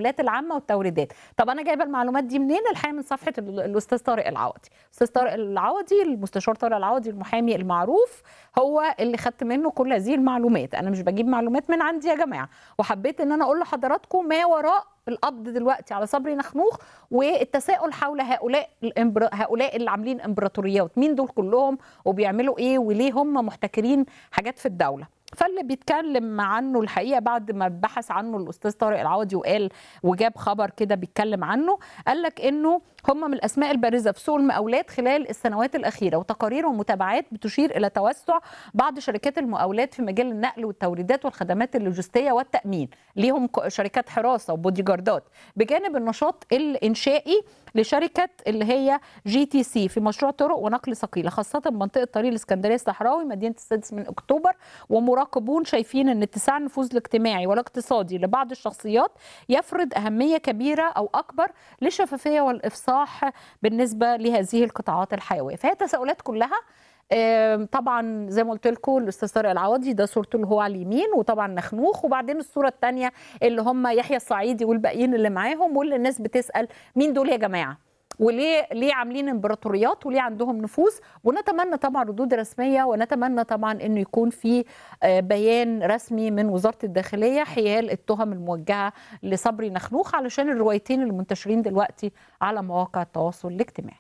المقاولات العامه والتوريدات طب انا جايبه المعلومات دي منين الحقيقه من صفحه ال- الاستاذ طارق العوضي استاذ طارق العوضي المستشار طارق العوضي المحامي المعروف هو اللي خدت منه كل هذه المعلومات انا مش بجيب معلومات من عندي يا جماعه وحبيت ان انا اقول لحضراتكم ما وراء القبض دلوقتي على صبري نخنوخ والتساؤل حول هؤلاء الإمبر... هؤلاء اللي عاملين امبراطوريات مين دول كلهم وبيعملوا ايه وليه هم محتكرين حاجات في الدوله فاللي بيتكلم عنه الحقيقه بعد ما بحث عنه الاستاذ طارق العوضي وقال وجاب خبر كده بيتكلم عنه قال لك انه هم من الاسماء البارزه في سوق المقاولات خلال السنوات الاخيره وتقارير ومتابعات بتشير الى توسع بعض شركات المقاولات في مجال النقل والتوريدات والخدمات اللوجستيه والتامين ليهم ك- شركات حراسه وبودي جاردات بجانب النشاط الانشائي لشركه اللي هي جي تي سي في مشروع طرق ونقل ثقيله خاصه منطقه طريق الاسكندريه الصحراوي مدينه السادس من اكتوبر ومراقبون شايفين ان اتساع النفوذ الاجتماعي والاقتصادي لبعض الشخصيات يفرض اهميه كبيره او اكبر للشفافيه والافصاح بالنسبه لهذه القطاعات الحيويه فهي تساؤلات كلها آم، طبعا زي ما قلت لكم الاستاذ طارق العوضي ده صورته اللي هو على اليمين وطبعا نخنوخ وبعدين الصوره الثانيه اللي هم يحيى الصعيدي والباقيين اللي معاهم واللي الناس بتسال مين دول يا جماعه وليه ليه عاملين امبراطوريات وليه عندهم نفوذ ونتمنى طبعا ردود رسميه ونتمنى طبعا انه يكون في آه، بيان رسمي من وزاره الداخليه حيال التهم الموجهه لصبري نخنوخ علشان الروايتين اللي منتشرين دلوقتي على مواقع التواصل الاجتماعي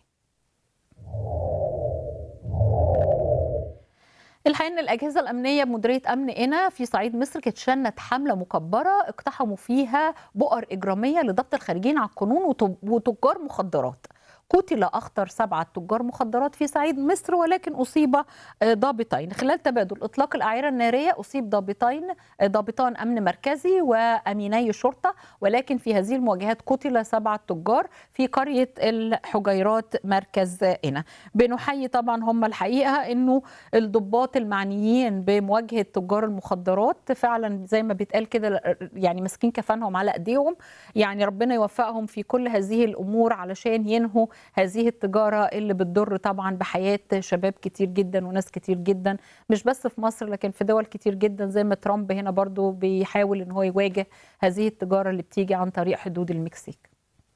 الحقيقه ان الاجهزه الامنيه بمديريه امن قنا في صعيد مصر كانت شنت حمله مكبره اقتحموا فيها بؤر اجراميه لضبط الخارجين عن القانون وت- وتجار مخدرات قتل اخطر سبعه تجار مخدرات في صعيد مصر ولكن اصيب آه، ضابطين خلال تبادل اطلاق الاعيره الناريه اصيب ضابطين آه، ضابطان امن مركزي واميني شرطه ولكن في هذه المواجهات قتل سبعه تجار في قريه الحجيرات مركز قنا بنحيي طبعا هم الحقيقه انه الضباط المعنيين بمواجهه تجار المخدرات فعلا زي ما بيتقال كده يعني ماسكين كفانهم على ايديهم يعني ربنا يوفقهم في كل هذه الامور علشان ينهوا هذه التجاره اللي بتضر طبعا بحياه شباب كتير جدا وناس كتير جدا مش بس في مصر لكن في دول كتير جدا زي ما ترامب هنا برضو بيحاول ان هو يواجه هذه التجاره اللي بتيجي عن طريق حدود المكسيك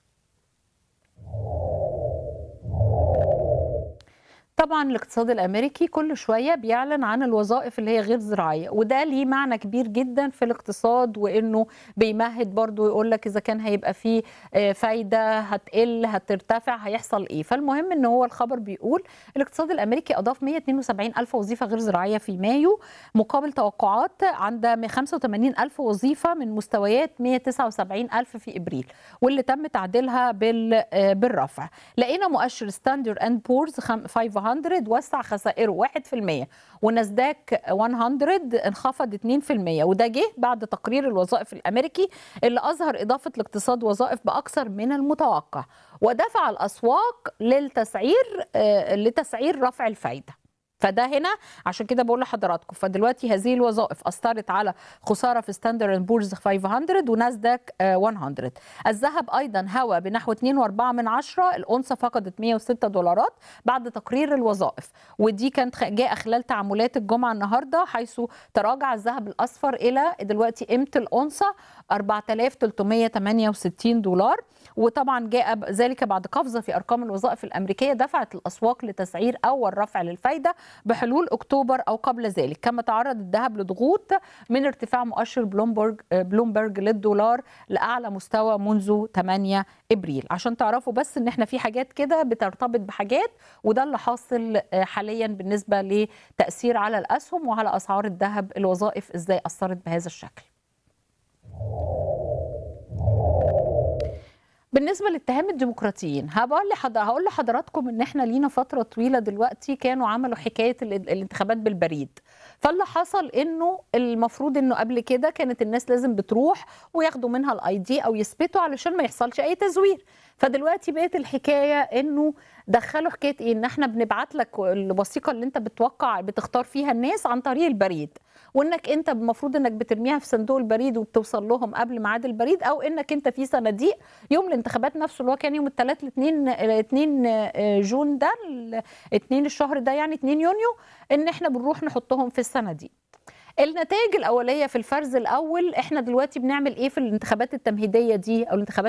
طبعا الاقتصاد الامريكي كل شويه بيعلن عن الوظائف اللي هي غير زراعيه وده ليه معنى كبير جدا في الاقتصاد وانه بيمهد برضو يقول لك اذا كان هيبقى فيه آه، فايده هتقل هترتفع هيحصل ايه فالمهم ان هو الخبر بيقول الاقتصاد الامريكي اضاف 172 الف وظيفه غير زراعيه في مايو مقابل توقعات عند 85 الف وظيفه من مستويات 179 الف في ابريل واللي تم تعديلها بال آه، بالرفع لقينا مؤشر ستاندرد اند بورز 500 وسع خسائره 1% وناسداك 100 انخفض 2% وده جه بعد تقرير الوظائف الامريكي اللي اظهر اضافه الاقتصاد وظائف باكثر من المتوقع ودفع الاسواق للتسعير آه، لتسعير رفع الفايده فده هنا عشان كده بقول لحضراتكم فدلوقتي هذه الوظائف اثرت على خساره في ستاندرد بورز 500 وناسداك آه، 100 الذهب ايضا هوى بنحو 2.4 من عشرة الأونصة فقدت 106 دولارات بعد تقرير الوظائف ودي كانت خ- جاء خلال تعاملات الجمعة النهاردة حيث تراجع الذهب الأصفر إلى دلوقتي قيمة الأونصة 4368 دولار وطبعا جاء ب- ذلك بعد قفزة في أرقام الوظائف الأمريكية دفعت الأسواق لتسعير أول رفع للفايدة بحلول أكتوبر أو قبل ذلك كما تعرض الذهب لضغوط من ارتفاع مؤشر بلومبرج بلومبرج للدولار لأعلى مستوى منذ 8 ابريل عشان تعرفوا بس ان احنا في حاجات كده بترتبط بحاجات وده اللي حاصل آه، حاليا بالنسبه لتاثير على الاسهم وعلى اسعار الذهب الوظائف ازاي اثرت بهذا الشكل بالنسبه لاتهام الديمقراطيين هقول لحض... هقول لحضراتكم ان احنا لينا فتره طويله دلوقتي كانوا عملوا حكايه ال... الانتخابات بالبريد فاللي حصل انه المفروض انه قبل كده كانت الناس لازم بتروح وياخدوا منها الاي دي او يثبتوا علشان ما يحصلش اي تزوير فدلوقتي بقت الحكايه انه دخلوا حكايه ايه ان احنا بنبعت لك الوثيقه اللي انت بتوقع بتختار فيها الناس عن طريق البريد وانك انت المفروض انك بترميها في صندوق البريد وبتوصل لهم قبل ميعاد البريد او انك انت في صناديق يوم الانتخابات نفسه اللي هو كان يوم الثلاث الاثنين الاثنين جون ده الاثنين الشهر ده يعني 2 يونيو ان احنا بنروح نحطهم في الصناديق النتائج الاوليه في الفرز الاول احنا دلوقتي بنعمل ايه في الانتخابات التمهيديه دي او الانتخابات